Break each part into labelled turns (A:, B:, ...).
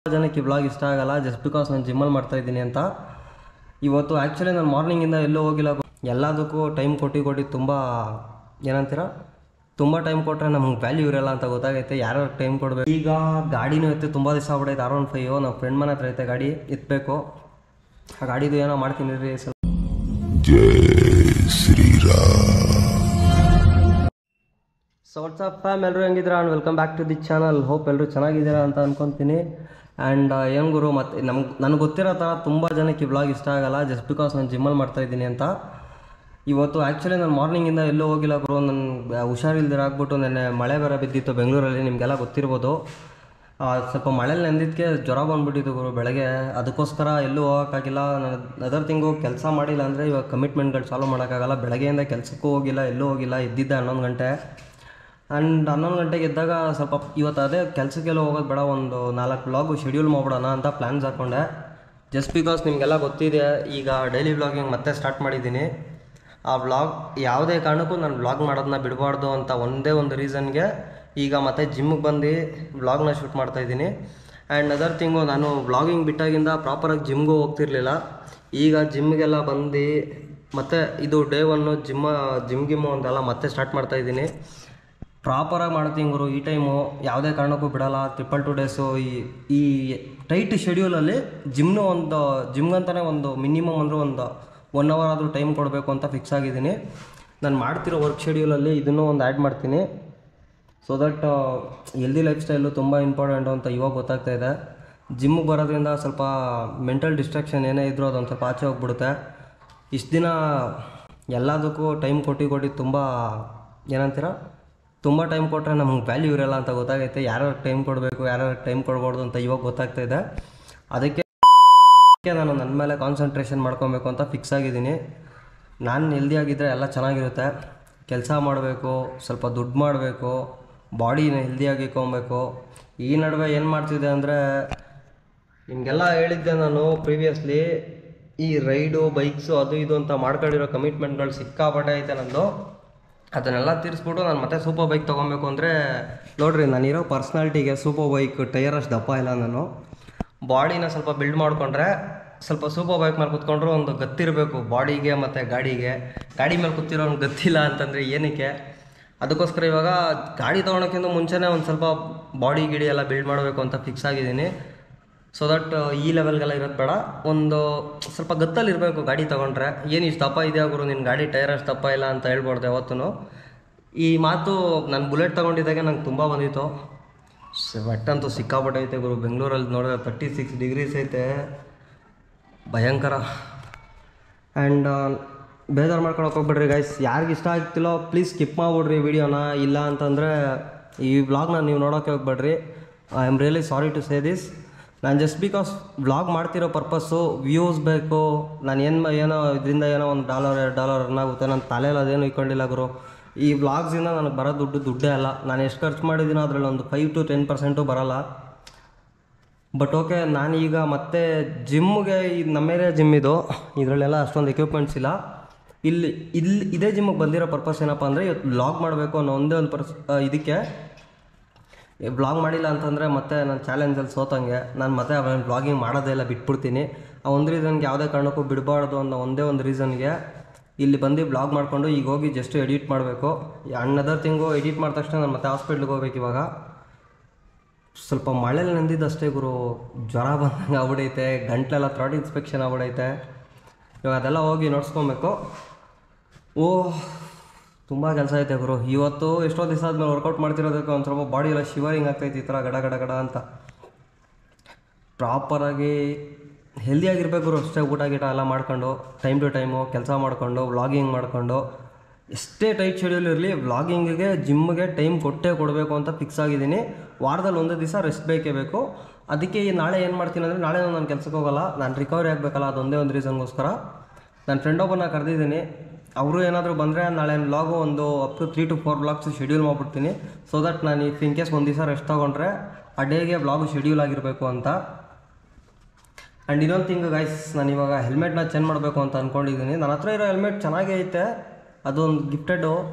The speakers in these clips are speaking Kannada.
A: ಜನಕ್ಕೆ ಈ ವ್ಲಾಗ್ ಇಷ್ಟ ಆಗಲ್ಲ ಜಸ್ಟ್ ಬಿಕಾಸ್ ನಾನು ಜಿಮ್ಮಲ್ಲಿ ಮಾಡ್ತಾ ಇದ್ದೀನಿ ಅಂತ ಇವತ್ತು ಆ್ಯಕ್ಚುಲಿ ನಾನು ಮಾರ್ನಿಂಗಿಂದ ಎಲ್ಲೂ ಹೋಗಿಲ್ಲ ಎಲ್ಲದಕ್ಕೂ ಟೈಮ್ ಕೊಟ್ಟು ಕೊಟ್ಟು ತುಂಬ ಏನಂತೀರ ತುಂಬ ಟೈಮ್ ಕೊಟ್ಟರೆ ನಮ್ಗೆ ವ್ಯಾಲ್ಯೂ ಇರಲ್ಲ ಅಂತ ಗೊತ್ತಾಗೈತೆ ಯಾರು ಟೈಮ್ ಕೊಡಬೇಕು ಈಗ ಗಾಡಿನೂ ಎತ್ತಿ ತುಂಬ ದಿವಸ ಆಗ್ಬಿಡೈತೆ ಆರ್ ಒನ್ ಫೈವ್ ನಮ್ಮ ಫ್ರೆಂಡ್ ಮನೆ ಹತ್ರ ಐತೆ ಗಾಡಿ ಎತ್ತಬೇಕು ಆ ಗಾಡಿದು ಏನೋ ಮಾಡ್ತೀನಿ ರೀ ಸ್ವಲ್ಪ ಸೊ ವಾಟ್ಸಪ್ ಫ್ಯಾಮ್ ಎಲ್ಲರೂ ಹೆಂಗಿದ್ದೀರಾ and welcome back to the channel hope ಎಲ್ಲರೂ ಚೆನ್ನಾಗಿದ್ದೀರಾ ಅಂತ ಅನ್ಕೊತೀನಿ ಆ್ಯಂಡ್ ಏನು ಗುರು ಮತ್ತು ನಮ್ಗೆ ನನಗೆ ಗೊತ್ತಿರೋ ಥರ ತುಂಬ ಜನಕ್ಕೆ ಈ ವ್ಲಾಗ್ ಇಷ್ಟ ಆಗಲ್ಲ ಜಸ್ಟ್ ಬಿಕಾಸ್ ನಾನು ಜಿಮ್ಮಲ್ಲಿ ಮಾಡ್ತಾ ಇದ್ದೀನಿ ಅಂತ ಇವತ್ತು ಆ್ಯಕ್ಚುಲಿ ನಾನು ಮಾರ್ನಿಂಗಿಂದ ಎಲ್ಲೂ ಹೋಗಿಲ್ಲ ಗುರು ನನ್ನ ಹುಷಾರಿಲ್ದಿರ ಆಗ್ಬಿಟ್ಟು ನೆನ್ನೆ ಮಳೆ ಬೇರೆ ಬಿದ್ದಿತ್ತು ಬೆಂಗಳೂರಲ್ಲಿ ನಿಮಗೆಲ್ಲ ಗೊತ್ತಿರ್ಬೋದು ಆ, ಸ್ವಲ್ಪ ಮಳೇಲಿ ನೆಂದಿದ್ದಕ್ಕೆ ಜ್ವರ ಬಂದ್ಬಿಟ್ಟಿತ್ತು ಗುರು ಬೆಳಗ್ಗೆ ಅದಕ್ಕೋಸ್ಕರ ಎಲ್ಲೂ ಹೋಗೋಕ್ಕಾಗಿಲ್ಲ ನಾನು ಅದರ್ ತಿಂಗು ಕೆಲಸ ಮಾಡಿಲ್ಲ ಅಂದರೆ ಇವಾಗ ಕಮಿಟ್ಮೆಂಟ್ಗಳು ಚಾಲೂ ಮಾಡೋಕ್ಕಾಗಲ್ಲ ಬೆಳಗ್ಗೆಯಿಂದ ಕೆಲಸಕ್ಕೂ ಹೋಗಿಲ್ಲ ಎಲ್ಲೂ ಹೋಗಿಲ್ಲ ಇದ್ದಿದ್ದೆ ಹನ್ನೊಂದು ಗಂಟೆ ಆ್ಯಂಡ್ ಹನ್ನೊಂದು ಗಂಟೆಗೆ ಎದ್ದಾಗ ಸ್ವಲ್ಪ ಇವತ್ತು ಅದೇ ಕೆಲಸಕ್ಕೆಲ್ಲ ಹೋಗೋದು ಬೇಡ ಒಂದು ನಾಲ್ಕು ವ್ಲಾಗು ಶೆಡ್ಯೂಲ್ ಮಾಡ್ಬಿಡೋಣ ಅಂತ ಪ್ಲ್ಯಾನ್ಸ್ ಹಾಕ್ಕೊಂಡೆ ಜಸ್ಟ್ ಬಿಕಾಸ್ ನಿಮಗೆಲ್ಲ ಗೊತ್ತಿದೆ ಈಗ ಡೈಲಿ ವ್ಲಾಗಿಂಗ್ ಮತ್ತೆ ಸ್ಟಾರ್ಟ್ ಮಾಡಿದ್ದೀನಿ ಆ ವ್ಲಾಗ್ ಯಾವುದೇ ಕಾರಣಕ್ಕೂ ನಾನು ವ್ಲಾಗ್ ಮಾಡೋದನ್ನ ಬಿಡಬಾರ್ದು ಅಂತ ಒಂದೇ ಒಂದು ರೀಸನ್ಗೆ ಈಗ ಮತ್ತೆ ಜಿಮ್ಗೆ ಬಂದು ವ್ಲಾಗ್ನ ಶೂಟ್ ಮಾಡ್ತಾಯಿದ್ದೀನಿ ಆ್ಯಂಡ್ ಅದರ್ ಥಿಂಗು ನಾನು ವ್ಲಾಗಿಂಗ್ ಬಿಟ್ಟಾಗಿಂದ ಪ್ರಾಪರಾಗಿ ಜಿಮ್ಗೂ ಹೋಗ್ತಿರ್ಲಿಲ್ಲ ಈಗ ಜಿಮ್ಗೆಲ್ಲ ಬಂದು ಮತ್ತೆ ಇದು ಡೇ ಒನ್ನು ಜಿಮ್ಮ ಜಿಮ್ ಗಿಮ್ಮು ಅಂತೆಲ್ಲ ಮತ್ತೆ ಸ್ಟಾರ್ಟ್ ಮಾಡ್ತಾಯಿದ್ದೀನಿ ಪ್ರಾಪರಾಗಿ ಮಾಡ್ತೀನಿ ಗುರು ಈ ಟೈಮು ಯಾವುದೇ ಕಾರಣಕ್ಕೂ ಬಿಡಲ್ಲ ಟ್ರಿಪಲ್ ಟು ಡೇಸು ಈ ಈ ಟೈಟ್ ಶೆಡ್ಯೂಲಲ್ಲಿ ಜಿಮ್ನು ಒಂದು ಜಿಮ್ಗಂತಲೇ ಒಂದು ಮಿನಿಮಮ್ ಅಂದರೆ ಒಂದು ಒನ್ ಅವರ್ ಆದರೂ ಟೈಮ್ ಕೊಡಬೇಕು ಅಂತ ಫಿಕ್ಸ್ ಆಗಿದ್ದೀನಿ ನಾನು ಮಾಡ್ತಿರೋ ವರ್ಕ್ ಶೆಡ್ಯೂಲಲ್ಲಿ ಇದನ್ನೂ ಒಂದು ಆ್ಯಡ್ ಮಾಡ್ತೀನಿ ಸೊ ದಟ್ ಎಲ್ದಿ ಲೈಫ್ ಸ್ಟೈಲು ತುಂಬ ಇಂಪಾರ್ಟೆಂಟು ಅಂತ ಇವಾಗ ಗೊತ್ತಾಗ್ತಾ ಇದೆ ಜಿಮ್ಗೆ ಬರೋದ್ರಿಂದ ಸ್ವಲ್ಪ ಮೆಂಟಲ್ ಡಿಸ್ಟ್ರಾಕ್ಷನ್ ಏನೇ ಇದ್ರೂ ಅದೊಂದು ಸ್ವಲ್ಪ ಆಚೆ ಹೋಗ್ಬಿಡುತ್ತೆ ಇಷ್ಟು ದಿನ ಎಲ್ಲದಕ್ಕೂ ಟೈಮ್ ಕೊಟ್ಟು ಕೊಟ್ಟು ತುಂಬ ಏನಂತೀರ ತುಂಬ ಟೈಮ್ ಕೊಟ್ಟರೆ ನಮ್ಗೆ ವ್ಯಾಲ್ಯೂ ಇರಲ್ಲ ಅಂತ ಗೊತ್ತಾಗೈತೆ ಯಾರ್ಯಾರು ಟೈಮ್ ಕೊಡಬೇಕು ಯಾರ್ಯಾರು ಟೈಮ್ ಕೊಡ್ಬಾರ್ದು ಅಂತ ಇವಾಗ ಗೊತ್ತಾಗ್ತಾ ಇದೆ ಅದಕ್ಕೆ ನಾನು ನನ್ನ ಮೇಲೆ ಕಾನ್ಸಂಟ್ರೇಷನ್ ಮಾಡ್ಕೊಬೇಕು ಅಂತ ಫಿಕ್ಸ್ ಆಗಿದ್ದೀನಿ ನಾನು ಹೆಲ್ದಿಯಾಗಿದ್ದರೆ ಎಲ್ಲ ಚೆನ್ನಾಗಿರುತ್ತೆ ಕೆಲಸ ಮಾಡಬೇಕು ಸ್ವಲ್ಪ ದುಡ್ಡು ಮಾಡಬೇಕು ಬಾಡಿನ ಹೆಲ್ದಿಯಾಗಿ ಇಟ್ಕೊಬೇಕು ಈ ನಡುವೆ ಏನು ಮಾಡ್ತಿದ್ದೆ ಅಂದರೆ ನಿಮಗೆಲ್ಲ ಹೇಳಿದ್ದೆ ನಾನು ಪ್ರೀವಿಯಸ್ಲಿ ಈ ರೈಡು ಬೈಕ್ಸು ಅದು ಇದು ಅಂತ ಮಾಡ್ಕೊಂಡಿರೋ ಕಮಿಟ್ಮೆಂಟ್ಗಳು ಸಿಕ್ಕಾಪಟ್ಟೆ ಐತೆ ನಂದು ಅದನ್ನೆಲ್ಲ ತೀರಿಸ್ಬಿಟ್ಟು ನಾನು ಮತ್ತೆ ಸೂಪರ್ ಬೈಕ್ ತೊಗೊಬೇಕು ಅಂದರೆ ನೋಡ್ರಿ ನಾನಿರೋ ಪರ್ಸ್ನಾಲಿಟಿಗೆ ಸೂಪರ್ ಬೈಕ್ ಟೈರ್ ಅಷ್ಟು ದಪ್ಪ ಇಲ್ಲ ನಾನು ಬಾಡಿನ ಸ್ವಲ್ಪ ಬಿಲ್ಡ್ ಮಾಡಿಕೊಂಡ್ರೆ ಸ್ವಲ್ಪ ಸೂಪರ್ ಬೈಕ್ ಮೇಲೆ ಕುತ್ಕೊಂಡ್ರೆ ಒಂದು ಗತ್ತಿರಬೇಕು ಬಾಡಿಗೆ ಮತ್ತು ಗಾಡಿಗೆ ಗಾಡಿ ಮೇಲೆ ಕೂತಿರೋನು ಗತ್ತಿಲ್ಲ ಅಂತಂದರೆ ಏನಕ್ಕೆ ಅದಕ್ಕೋಸ್ಕರ ಇವಾಗ ಗಾಡಿ ತೊಗೊಳಕ್ಕಿಂತ ಮುಂಚೆನೇ ಒಂದು ಸ್ವಲ್ಪ ಬಾಡಿ ಗಿಡಿ ಎಲ್ಲ ಬಿಲ್ಡ್ ಮಾಡಬೇಕು ಅಂತ ಫಿಕ್ಸ್ ಆಗಿದ್ದೀನಿ ಸೊ ದಟ್ ಈ ಲೆವೆಲ್ಗೆಲ್ಲ ಇರೋದು ಬೇಡ ಒಂದು ಸ್ವಲ್ಪ ಗತ್ತಲ್ಲಿ ಇರಬೇಕು ಗಾಡಿ ತೊಗೊಂಡ್ರೆ ಏನು ಇಷ್ಟು ದಪ್ಪ ಇದೆಯಾ ಗುರು ನಿನ್ನ ಗಾಡಿ ಟೈರ್ ಅಷ್ಟು ದಪ್ಪ ಇಲ್ಲ ಅಂತ ಹೇಳ್ಬಾರ್ದು ಯಾವತ್ತೂ ಈ ಮಾತು ನಾನು ಬುಲೆಟ್ ತೊಗೊಂಡಿದ್ದಾಗೆ ನಂಗೆ ತುಂಬ ಬಂದಿತ್ತು ಅಂತೂ ಸಿಕ್ಕಾಪಟ್ಟೆ ಐತೆ ಗುರು ಬೆಂಗಳೂರಲ್ಲಿ ನೋಡಿದ್ರೆ ತರ್ಟಿ ಸಿಕ್ಸ್ ಡಿಗ್ರೀಸ್ ಐತೆ ಭಯಂಕರ ಆ್ಯಂಡ್ ಬೇಜಾರು ಮಾಡ್ಕೊಳಕ್ಕೆ ಹೋಗ್ಬಿಡ್ರಿ ಗೈಸ್ ಯಾರಿಗೆ ಇಷ್ಟ ಆಗ್ತಿಲ್ಲೋ ಪ್ಲೀಸ್ ಸ್ಕಿಪ್ ಮಾಡಿಬಿಡ್ರಿ ವಿಡಿಯೋನ ಇಲ್ಲ ಅಂತಂದರೆ ಈ ವ್ಲಾಗ್ನ ನೀವು ನೋಡೋಕ್ಕೆ ಹೋಗ್ಬೇಡ್ರಿ I am really sorry to say this ನಾನು ಜಸ್ಟ್ ಬಿಕಾಸ್ ವ್ಲಾಗ್ ಮಾಡ್ತಿರೋ ಪರ್ಪಸ್ಸು ವ್ಯೂಸ್ ಬೇಕು ನಾನು ಏನು ಏನೋ ಇದರಿಂದ ಏನೋ ಒಂದು ಡಾಲರ್ ಎರಡು ಡಾಲರ್ ರನ್ ಆಗುತ್ತೆ ನನ್ನ ತಲೆಯಲ್ಲಿ ಅದೇನು ಇಟ್ಕೊಂಡಿಲ್ಲ ಗುರು ಈ ವ್ಲಾಗ್ಸಿಂದ ನನಗೆ ಬರೋ ದುಡ್ಡು ದುಡ್ಡೇ ಅಲ್ಲ ನಾನು ಎಷ್ಟು ಖರ್ಚು ಮಾಡಿದ್ದೀನೋ ಅದರಲ್ಲಿ ಒಂದು ಫೈವ್ ಟು ಟೆನ್ ಪರ್ಸೆಂಟು ಬರೋಲ್ಲ ಬಟ್ ಓಕೆ ನಾನೀಗ ಮತ್ತೆ ಜಿಮ್ಗೆ ಈ ನಮ್ಮ ಏರಿಯಾ ಜಿಮ್ ಇದು ಇದರಲ್ಲೆಲ್ಲ ಅಷ್ಟೊಂದು ಎಕ್ವಿಪ್ಮೆಂಟ್ಸ್ ಇಲ್ಲ ಇಲ್ಲಿ ಇಲ್ಲಿ ಇದೇ ಜಿಮ್ಗೆ ಬಂದಿರೋ ಪರ್ಪಸ್ ಏನಪ್ಪ ಅಂದರೆ ಇವತ್ತು ವ್ಲಾಗ್ ಮಾಡಬೇಕು ಅನ್ನೋ ಒಂದೇ ಒಂದು ಪರ್ಸ್ ಆ, ಇದಕ್ಕೆ ವ್ಲಾಗ್ ಮಾಡಿಲ್ಲ ಅಂತಂದರೆ ಮತ್ತೆ ನಾನು ಚಾಲೆಂಜಲ್ಲಿ ಸೋತಂಗೆ ನಾನು ಮತ್ತೆ ಅವೇನು ವ್ಲಾಗಿಂಗ್ ಮಾಡೋದೇ ಇಲ್ಲ ಬಿಟ್ಬಿಡ್ತೀನಿ ಆ ಒಂದು ರೀಸನ್ಗೆ ಯಾವುದೇ ಕಾರಣಕ್ಕೂ ಬಿಡಬಾರ್ದು ಅನ್ನೋ ಒಂದೇ ಒಂದು ರೀಸನ್ಗೆ ಇಲ್ಲಿ ಬಂದು ವ್ಲಾಗ್ ಮಾಡಿಕೊಂಡು ಈಗ ಹೋಗಿ ಜಸ್ಟ್ ಎಡಿಟ್ ಮಾಡಬೇಕು ಅಣ್ಣದರ್ ತಿಂಗು ಎಡಿಟ್ ಮಾಡಿದ ತಕ್ಷಣ ನಾನು ಮತ್ತೆ ಹಾಸ್ಪಿಟ್ಲಿಗೆ ಹೋಗ್ಬೇಕು ಇವಾಗ ಸ್ವಲ್ಪ ಮಳೇಲಿ ನೆಂದಿದ್ದು ಅಷ್ಟೇ ಗುರು ಜ್ವರ ಬಂದಂಗೆ ಆಗ್ಬಿಡೈತೆ ಗಂಟ್ಲೆಲ್ಲ ಥ್ರಾಟ್ ಇನ್ಸ್ಪೆಕ್ಷನ್ ಆಗ್ಬಿಡೈತೆ ಇವಾಗ ಅದೆಲ್ಲ ಹೋಗಿ ನೋಡ್ಸ್ಕೊಬೇಕು ಓ ತುಂಬ ಕೆಲಸ ಐತೆ ಗುರು ಇವತ್ತು ಎಷ್ಟೋ ದಿವಸ ಆದ್ಮೇಲೆ ವರ್ಕೌಟ್ ಮಾಡ್ತಿರೋದಕ್ಕೆ ಒಂದು ಸ್ವಲ್ಪ ಬಾಡಿ ಎಲ್ಲ ಶಿವರಿಂಗ್ ಆಗ್ತೈತೆ ಈ ಥರ ಗಡ ಗಡ ಗಡ ಅಂತ ಪ್ರಾಪರಾಗಿ ಹೆಲ್ದಿಯಾಗಿರ್ಬೇಕು ಗುರು ಅಷ್ಟೇ ಊಟ ಗೀಟ ಎಲ್ಲ ಮಾಡ್ಕೊಂಡು ಟೈಮ್ ಟು ಟೈಮು ಕೆಲಸ ಮಾಡಿಕೊಂಡು ವ್ಲಾಗಿಂಗ್ ಮಾಡಿಕೊಂಡು ಎಷ್ಟೇ ಟೈಟ್ ಶೆಡ್ಯೂಲ್ ಇರಲಿ ವ್ಲಾಗಿಂಗಿಗೆ ಜಿಮ್ಗೆ ಟೈಮ್ ಕೊಟ್ಟೇ ಕೊಡಬೇಕು ಅಂತ ಫಿಕ್ಸ್ ಆಗಿದ್ದೀನಿ ವಾರದಲ್ಲಿ ಒಂದು ದಿವಸ ರೆಸ್ಟ್ ಬೇಕೇ ಬೇಕು ಅದಕ್ಕೆ ಈ ನಾಳೆ ಏನು ಮಾಡ್ತೀನಿ ಅಂದರೆ ನಾಳೆ ನಾನು ಕೆಲಸಕ್ಕೆ ಹೋಗಲ್ಲ ನಾನು ರಿಕವರಿ ಆಗಬೇಕಲ್ಲ ಅದೊಂದೇ ಒಂದು ರೀಸನ್ಗೋಸ್ಕರ ನನ್ನ ಫ್ರೆಂಡ್ ಒಬ್ಬನ ಕರೆದಿದ್ದೀನಿ ಅವರು ಏನಾದರೂ ಬಂದರೆ ನಾಳೆ ವ್ಲಾಗು ಒಂದು up to three to four vlogs schedule ಮಾಡಿಬಿಡ್ತೀನಿ ಸೊ ದಟ್ ನಾನು ಇಫ್ ಇನ್ ಕೇಸ್ ಒಂದು ದಿವಸ ರೆಸ್ಟ್ ತೊಗೊಂಡ್ರೆ ಆ ಡೇಗೆ ವ್ಲಾಗು ಶೆಡ್ಯೂಲ್ ಆಗಿರಬೇಕು ಅಂತ ಆ್ಯಂಡ್ ಇನ್ನೊಂದು ಥಿಂಗ್ ಗೈಸ್ ನಾನು ಇವಾಗ ಹೆಲ್ಮೆಟ್ನ ಚೇಂಜ್ ಮಾಡಬೇಕು ಅಂತ ಅಂದ್ಕೊಂಡಿದ್ದೀನಿ ನನ್ನ ಹತ್ರ ಇರೋ ಹೆಲ್ಮೆಟ್ ಚೆನ್ನಾಗೇ ಐತೆ ಅದೊಂದು ಗಿಫ್ಟೆಡು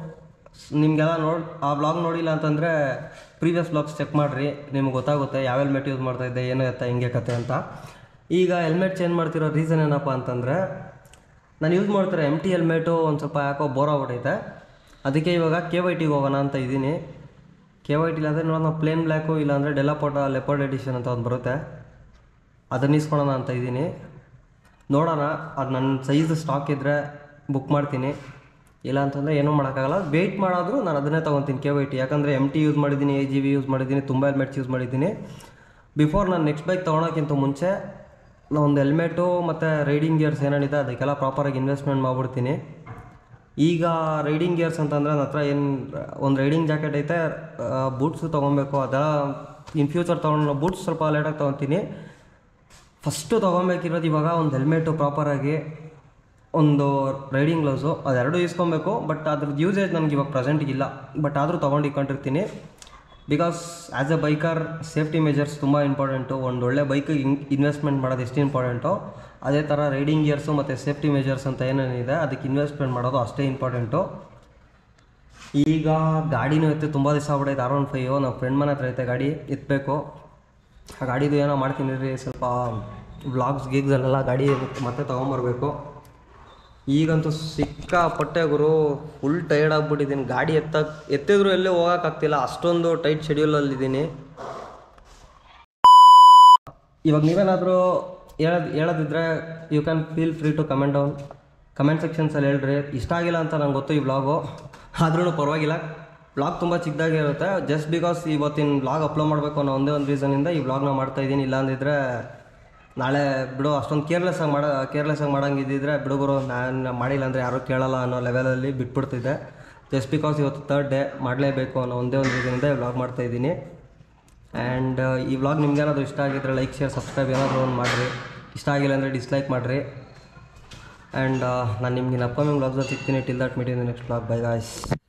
A: ನಿಮಗೆಲ್ಲ ನೋಡಿ ಆ ಬ್ಲಾಗ್ ನೋಡಿಲ್ಲ ಅಂತಂದರೆ ಪ್ರೀವಿಯಸ್ ಬ್ಲಾಗ್ಸ್ ಚೆಕ್ ಮಾಡಿರಿ ನಿಮ್ಗೆ ಗೊತ್ತಾಗುತ್ತೆ ಯಾವ ಹೆಲ್ಮೆಟ್ ಯೂಸ್ ಮಾಡ್ತಾ ಇದ್ದೆ ಏನು ಎತ್ತ ಹಿಂಗೆ ಕತೆ ಅಂತ ಈಗ ಹೆಲ್ಮೆಟ್ ಚೇಂಜ್ ಮಾಡ್ತಿರೋ ರೀಸನ್ ಏನಪ್ಪ ಅಂತಂದರೆ ನಾನು ಯೂಸ್ ಮಾಡ್ತಿರೋ ಎಮ್ ಟಿ ಹೆಲ್ಮೆಟು ಒಂದು ಸ್ವಲ್ಪ ಯಾಕೋ ಬೋರ್ ಆಗ್ಬಿಟ್ಟೈತೆ ಅದಕ್ಕೆ ಇವಾಗ ಕೆ ವೈ ಟಿಗೆ ಹೋಗೋಣ ಅಂತ ಇದ್ದೀನಿ ಕೆ ವೈ ಟಿ ಅಂದರೆ ನೋಡೋಣ ಪ್ಲೇನ್ ಬ್ಲ್ಯಾಕು ಇಲ್ಲಾಂದರೆ ಡೆಲಾಪೋಟ ಲೆಪರ್ಡ್ ಎಡಿಷನ್ ಅಂತ ಒಂದು ಬರುತ್ತೆ ಅದನ್ನ ಇಸ್ಕೊಳೋಣ ಅಂತ ಇದ್ದೀನಿ ನೋಡೋಣ ಅದು ನನ್ನ ಸೈಜ್ ಸ್ಟಾಕ್ ಇದ್ದರೆ ಬುಕ್ ಮಾಡ್ತೀನಿ ಇಲ್ಲ ಅಂತಂದರೆ ಏನೂ ಮಾಡೋಕ್ಕಾಗಲ್ಲ ವೆಯ್ಟ್ ಮಾಡಾದರೂ ನಾನು ಅದನ್ನೇ ತೊಗೊತೀನಿ ಕೆ ವೈ ಟಿ ಯಾಕಂದರೆ ಎಮ್ ಟಿ ಯೂಸ್ ಮಾಡಿದ್ದೀನಿ ಎ ಜಿ ವಿ ಯೂಸ್ ಮಾಡಿದ್ದೀನಿ ತುಂಬ ಹೆಲ್ಮೆಟ್ಸ್ ಯೂಸ್ ಮಾಡಿದ್ದೀನಿ ಬಿಫೋರ್ ನಾನು ನೆಕ್ಸ್ಟ್ ಬೈಕ್ ತೊಗೊಳೋಕ್ಕಿಂತ ಮುಂಚೆ ನಾನು ಒಂದು ಹೆಲ್ಮೆಟು ಮತ್ತು ರೈಡಿಂಗ್ ಗೇರ್ಸ್ ಏನೇನಿದೆ ಅದಕ್ಕೆಲ್ಲ ಪ್ರಾಪರಾಗಿ ಇನ್ವೆಸ್ಟ್ಮೆಂಟ್ ಮಾಡಿಬಿಡ್ತೀನಿ ಈಗ ರೈಡಿಂಗ್ ಗೇರ್ಸ್ ಅಂತಂದರೆ ನನ್ನ ಹತ್ರ ಏನು ಒಂದು ರೈಡಿಂಗ್ ಜಾಕೆಟ್ ಐತೆ ಬೂಟ್ಸು ತೊಗೊಬೇಕು ಅದೆಲ್ಲ ಇನ್ ಫ್ಯೂಚರ್ ತೊಗೊಂಡು ಬೂಟ್ಸ್ ಸ್ವಲ್ಪ ಲೇಟಾಗಿ ತೊಗೊತೀನಿ ಫಸ್ಟು ತೊಗೊಬೇಕಿರೋದು ಇವಾಗ ಒಂದು ಹೆಲ್ಮೆಟು ಪ್ರಾಪರಾಗಿ ಒಂದು ರೈಡಿಂಗ್ ಗ್ಲೌಸು ಅದೆರಡು ಇಸ್ಕೊಬೇಕು ಬಟ್ ಅದ್ರದ್ದು ಯೂಸೇಜ್ ನನಗೆ ಇವಾಗ ಪ್ರೆಸೆಂಟಿಗೆ ಇಲ್ಲ ಬಟ್ ಆದರೂ ತೊಗೊಂಡು ಇಟ್ಕೊಂಡಿರ್ತೀನಿ because as a biker safety measures ತುಂಬ ಇಂಪಾರ್ಟೆಂಟು ಒಂದು ಒಳ್ಳೆ ಬೈಕಿಗೆ ಇನ್ವೆಸ್ಟ್ಮೆಂಟ್ ಮಾಡೋದು ಎಷ್ಟು ಇಂಪಾರ್ಟೆಂಟು ಅದೇ ಥರ ರೈಡಿಂಗ್ ಗೇರ್ಸು ಮತ್ತು ಸೇಫ್ಟಿ ಮೆಜರ್ಸ್ ಅಂತ ಏನೇನಿದೆ ಅದಕ್ಕೆ ಇನ್ವೆಸ್ಟ್ಮೆಂಟ್ ಮಾಡೋದು ಅಷ್ಟೇ ಇಂಪಾರ್ಟೆಂಟು ಈಗ ಗಾಡಿನೂ ಎತ್ತಿ ತುಂಬ ದಿವಸ ಆಗ್ಬಿಡೈತೆ ಆರ್ ಒನ್ ಫೈವ್ ನಮ್ಮ ಫ್ರೆಂಡ್ ಮನೆ ಹತ್ರ ಐತೆ ಗಾಡಿ ಎತ್ತಬೇಕು ಆ ಗಾಡಿದು ಏನೋ ಮಾಡ್ತೀನಿ ರೀ ಸ್ವಲ್ಪ ವ್ಲಾಗ್ಸ್ ಗೀಗ್ಸಲ್ಲೆಲ್ಲ ಗಾಡಿ ಮತ್ತೆ ತೊಗೊಂಬರ್ಬೇಕು ಈಗಂತೂ ಸಿಕ್ಕಾಪಟ್ಟೆ ಗುರು ಫುಲ್ ಟೈರ್ಡ್ ಆಗಿಬಿಟ್ಟಿದ್ದೀನಿ ಗಾಡಿ ಎತ್ತಕ್ಕೆ ಎತ್ತಿದ್ರು ಎಲ್ಲೂ ಹೋಗೋಕ್ಕಾಗ್ತಿಲ್ಲ ಅಷ್ಟೊಂದು ಟೈಟ್ ಶೆಡ್ಯೂಲಲ್ಲಿದ್ದೀನಿ ಇವಾಗ ನೀವೇನಾದರೂ ಹೇಳೋದು ಹೇಳೋದಿದ್ರೆ you can feel free to comment down comment ಸೆಕ್ಷನ್ಸಲ್ಲಿ ಹೇಳ್ರಿ ಇಷ್ಟ ಆಗಿಲ್ಲ ಅಂತ ನಂಗೆ ಗೊತ್ತು ಈ ವ್ಲಾಗು ಆದ್ರೂ ಪರವಾಗಿಲ್ಲ ವ್ಲಾಗ್ ತುಂಬ ಚಿಕ್ಕದಾಗಿ ಇರುತ್ತೆ ಜಸ್ಟ್ ಬಿಕಾಸ್ ಇವತ್ತಿನ ವ್ಲಾಗ್ ಅಪ್ಲೋಡ್ ಮಾಡಬೇಕು ಅನ್ನೋ ಒಂದೇ ಒಂದು ರೀಸನಿಂದ ಈ ವ್ಲಾಗ್ನ ಮಾಡ್ತಾ ಇದ್ದೀನಿ ಇಲ್ಲಾಂದಿದ್ರೆ ನಾಳೆ ಬಿಡು ಅಷ್ಟೊಂದು ಕೇರ್ಲೆಸ್ ಆಗಿ ಮಾಡ ಕೇರ್ಲೆಸ್ ಆಗಿ ಮಾಡಂಗಿದ್ದಿದ್ರೆ ಬಿಡುಗರು ನಾನು ಮಾಡಿಲ್ಲ ಅಂದರೆ ಯಾರೂ ಕೇಳಲ್ಲ ಅನ್ನೋ ಲೆವೆಲಲ್ಲಿ ಬಿಟ್ಬಿಡ್ತಿದ್ದೆ ಜಸ್ಟ್ ಬಿಕಾಸ್ ಇವತ್ತು ತರ್ಡ್ ಡೇ ಮಾಡಲೇಬೇಕು ಅನ್ನೋ ಒಂದೇ ಒಂದು ರೀಸನಿಂದ ಈ ವ್ಲಾಗ್ ಮಾಡ್ತಾ ಇದ್ದೀನಿ ಆ್ಯಂಡ್ ಈ ವ್ಲಾಗ್ ನಿಮ್ಗೇನಾದರೂ ಇಷ್ಟ ಆಗಿದ್ರೆ ಲೈಕ್ ಶೇರ್ ಸಬ್ಸ್ಕ್ರೈಬ್ ಏನಾದರೂ ಒಂದು ಮಾಡಿರಿ ಇಷ್ಟ ಆಗಿಲ್ಲ ಅಂದರೆ ಡಿಸ್ಲೈಕ್ ಮಾಡಿರಿ ಆ್ಯಂಡ್ ನಾನು ನಿಮ್ಗೆ ಅಪ್ಕಮಿಂಗ್ ವ್ಲಾಗ್ಸಲ್ಲಿ ಸಿಗ್ತೀನಿ till that meeting next vlog bye guys